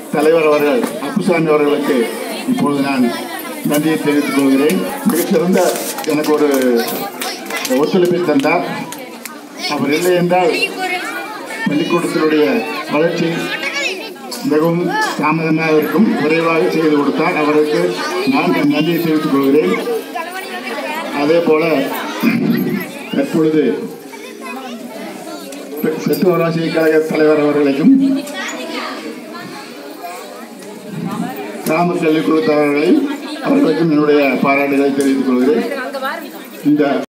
தலைவர் அவர்கள் அப்புசாமி அவர்களுக்கு இப்பொழுது நான் நன்றியை தெரிவித்துக் கொள்கிறேன் மிகச்சிறந்த எனக்கு ஒரு ஒத்துழைப்பை தந்தார் அவர் இல்லை என்றால் பள்ளிக்கூடத்தினுடைய வளர்ச்சி மிகவும் தாமதமாக இருக்கும் விரைவாக செய்து கொடுத்தார் அவருக்கு நான் என் நன்றியை தெரிவித்துக் கொள்கிறேன் அதே போல தற்பொழுது செட்டுவராசி கழக தலைவர் அவர்களையும் கிராம கல்விக்குழு தலைவர்களையும் அவர்களுக்கும் என்னுடைய பாராட்டுகளை தெரிவித்துக் கொள்கிறேன் இந்த